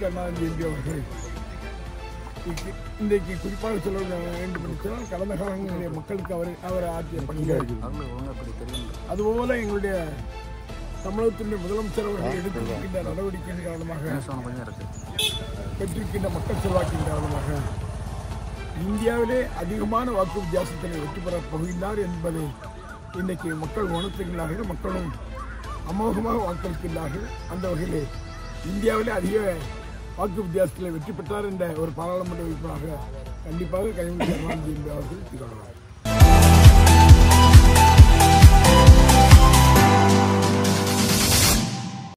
Karunanidhi MP அவர்கள் இன்றைக்கு- இன்றைக்கு குறிப்பாக சொல்ல வேண்டும் என்று சொன்னால் கடந்த காலங்களிலே மக்களுக்கு அவர் அவர் ஆற்றிய பணிகள் அதுபோல எங்களுடைய தமிழகத்தினுடைய முதலமைச்சர் அவர்கள் எடுத்திருக்கின்ற நடவடிக்கையின் காரணமாக பெற்றிருக்கின்ற மக்கள் செல்வாக்கின் காரணமாக இந்தியாவிலே அதிகமான வாக்கு வித்தியாசத்தில் வெற்றி பெறப் போகின்றார் என்பதை இன்னைக்கு மக்கள் உணர்த்துகின்றார்கள் மக்களும் அமோகமாக வாக்களிக்கின்றார்கள் அந்த வகையிலே இந்தியாவிலே அதிக வாக்கு வித்தியாசத்தில் வெற்றி பெற்றார் என்ற ஒரு பாராளுமன்ற உறுப்பினராக கண்டிப்பாக கனிமொழி கருணாநிதி என்பவர்கள் திகழ்வார்